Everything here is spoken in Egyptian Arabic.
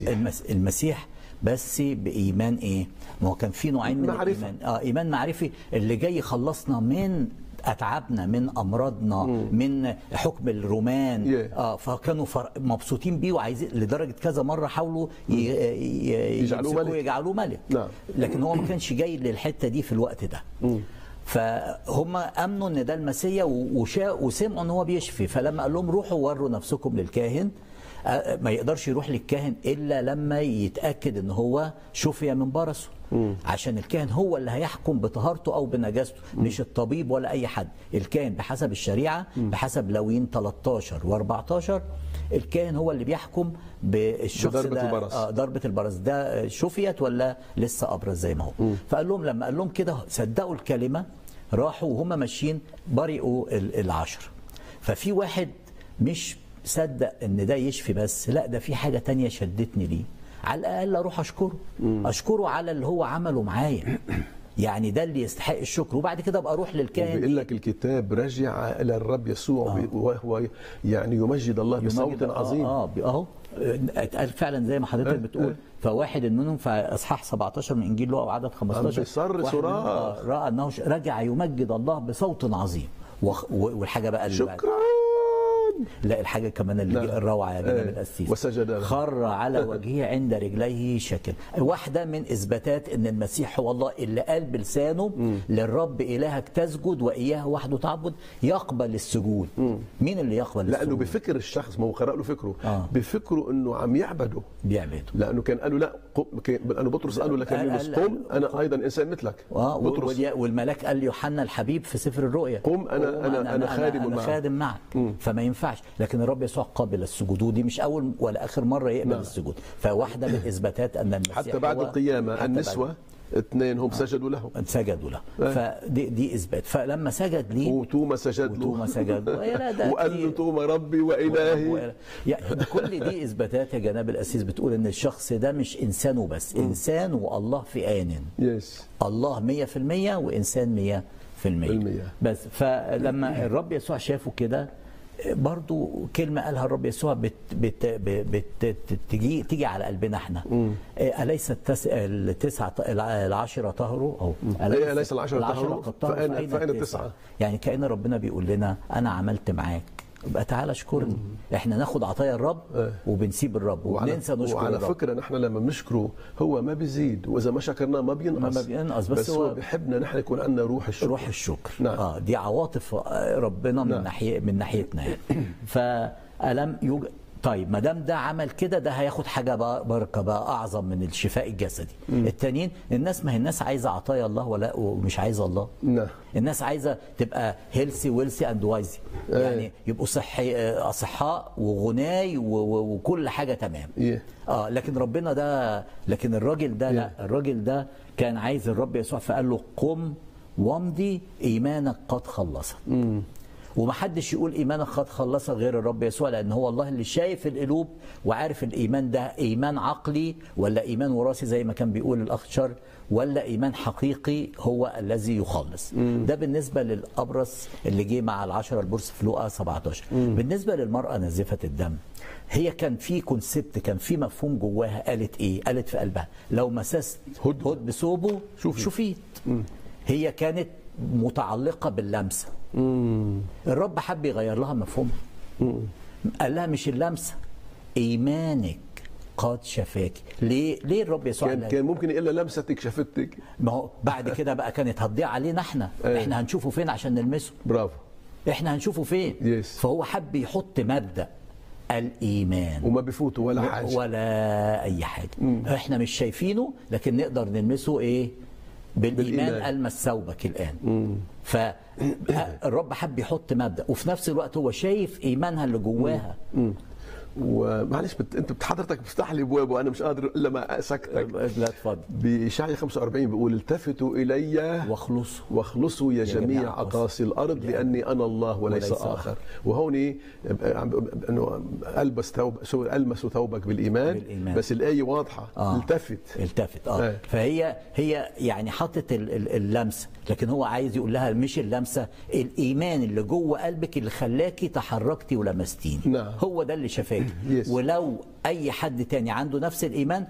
المس... المسيح بس بايمان ايه؟ ما هو كان في نوعين من معرفة. الايمان اه ايمان معرفي اللي جاي يخلصنا من اتعابنا من امراضنا من حكم الرومان Yeah. اه فكانوا فر... مبسوطين بيه وعايزين لدرجه كذا مره حاولوا ي... ي... يجعلوه يمسكوه ملك. يجعلوه ملك نعم. لكن هو ما كانش جاي للحته دي في الوقت ده فهم امنوا ان ده المسيا وشا وسمعوا ان هو بيشفي فلما قال لهم روحوا وروا نفسكم للكاهن آه، ما يقدرش يروح للكاهن الا لما يتاكد ان هو شفي من برصه عشان الكاهن هو اللي هيحكم بطهارته او بنجاسته مش الطبيب ولا اي حد الكاهن بحسب الشريعه بحسب لوين 13 و14 الكاهن هو اللي بيحكم بالشخص بضربة ده البرص. آه، ضربة البرص ده شفيت ولا لسه أبرز زي ما هو فقال لهم لما قال لهم كده صدقوا الكلمة راحوا وهم ماشيين برئوا ال- العشر ففي واحد مش صدق ان ده يشفي بس لا ده في حاجة تانية شدتني ليه على الأقل أروح أشكره أشكره على اللي هو عمله معايا يعني ده اللي يستحق الشكر وبعد كده ابقى اروح للكاهن بيقول لك الكتاب رجع الى الرب يسوع آه. وهو يعني يمجد الله بصوت يمجد- آه، عظيم اه ب- اهو اتقال فعلا زي ما حضرتك آه، بتقول آه. فواحد منهم في اصحاح 17 من انجيل لوقا وعدد 15 بيصر واحد صراخ. منهم، آه، راى انه ش- رجع يمجد الله بصوت عظيم وخ- و- والحاجه بقى اللي بعد- شكرا لا الحاجه كمان اللي نعم. الروعه يا جناب آه، القسيس وسجد له. خر على وجهه عند رجليه شاكر واحده من اثباتات ان المسيح هو الله اللي قال بلسانه للرب الهك تسجد واياه وحده تعبد يقبل السجود مين اللي يقبل لانه السجود بفكر الشخص ما هو قرأ له فكره آه. بفكره انه عم يعبده بيعبده لانه كان قالوا لا قم كان- لانه بطرس قال له لك قال- يونس قال- قم انا ايضا انسان مثلك اه بطرس واليا- والملاك قال ليوحنا الحبيب في سفر الرؤيا قم أنا- أنا- أنا خادم أنا معك. خادم معك فما ينفعش لكن الرب يسوع قابل السجود ودي مش اول ولا اخر مره يقبل نعم. السجود فواحده من اثباتات ان المسيح حتى بعد هو- القيامه حتى النسوه اثنين هم سجدوا له بعد سجدوا له آه. فدي دي اثبات فلما سجد ليه وتوما سجد له وتوما سجد له يا لا ده وقال له كتير. توما ربي والهي يعني كل دي اثباتات يا جناب الاسيس بتقول ان الشخص ده مش انسان وبس انسان والله في ان يس الله 100% وانسان 100% بالمية. بس فلما الرب يسوع شافه كده برضو كلمة قالها الرب يسوع بت بت بت بت تجي تيجي على قلبنا احنا أليس التس التسعة العشرة طهروا أو إيه، أليس العشرة طهروا؟ قد طهروا فأين- فأين التسعة؟ يعني كأن ربنا بيقول لنا أنا عملت معاك يبقى تعالى اشكرني احنا ناخد عطايا الرب إيه. وبنسيب الرب وعلى, وبننسى نشكر وعلى الرب فكره نحن لما بنشكره هو ما بيزيد واذا ما شكرناء ما بينقص ما بينقص، بس بس هو, هو بيحبنا نحن يكون عندنا روح الشكر روح الشكر نعم. اه دي عواطف آه، ربنا من نعم. ناحيه من ناحيتنا يعني فالم يوجد طيب ما دام ده عمل كده ده هياخد حاجه بقى بركه بقى اعظم من الشفاء الجسدي التانيين الناس ما هي الناس عايزه عطايا الله ولا ومش عايزه الله نعم الناس عايزه تبقى هيلسي ويلسي اند وايزي أيه. يعني يبقوا صحي آه، اصحاء وغناي و- و- وكل حاجه تمام إيه. اه لكن ربنا ده لكن الراجل ده لا الراجل ده كان عايز الرب يسوع فقال له قم وامضي ايمانك قد خلصك ومحدش يقول ايمانك قد خلصك غير الرب يسوع لان هو الله اللي شايف القلوب وعارف الايمان ده ايمان عقلي ولا ايمان وراثي زي ما كان بيقول الاخ شر ولا ايمان حقيقي هو الذي يخلص ده بالنسبه للابرص اللي جه مع العشره البرص في لوقا 17 بالنسبه للمراه نازفه الدم هي كان في كونسبت كان في مفهوم جواها قالت ايه قالت في قلبها لو مسست هد. هد بثوبه شوفي. شفيت هي كانت متعلقه باللمسه الرب حب يغير لها مفهومها قال لها مش اللمسه ايمانك قد شفاك ليه ليه الرب يسوع كان قال كان ممكن الا لمستك شفتك ما هو بعد كده بقى كانت هتضيع علينا احنا أيوة. احنا هنشوفه فين عشان نلمسه برافو احنا هنشوفه فين Yes. فهو حب يحط مبدا الايمان وما بفوتوا ولا حاجه ولا اي حاجه احنا مش شايفينه لكن نقدر نلمسه ايه بالايمان بالإيمان. المس ثوبك الان فالرب حب يحط مبدا وفي نفس الوقت هو شايف ايمانها اللي جواها ومعلش بت... انت حضرتك بتفتح لي ابواب وانا مش قادر الا ما اسكتك لا اتفضل بإشعياء 45 بيقول التفتوا الي واخلصوا واخلصوا يا جميع جميع أقاصي اقاصي الارض لاني انا الله وليس, وليس اخر آخر. وهون عم- انه البس ثوب سو- المسوا ثوبك بالايمان, بالإيمان. بس الايه واضحه آه. التفت التفت اه إيه. فهي هي يعني حطت ال- ال- اللمسه لكن هو عايز يقول لها مش اللمسه الايمان اللي جوه قلبك اللي خلاكي تحركتي ولمستيني نعم. هو ده اللي شفاكي حاجه Yes. ولو اي حد تاني عنده نفس الايمان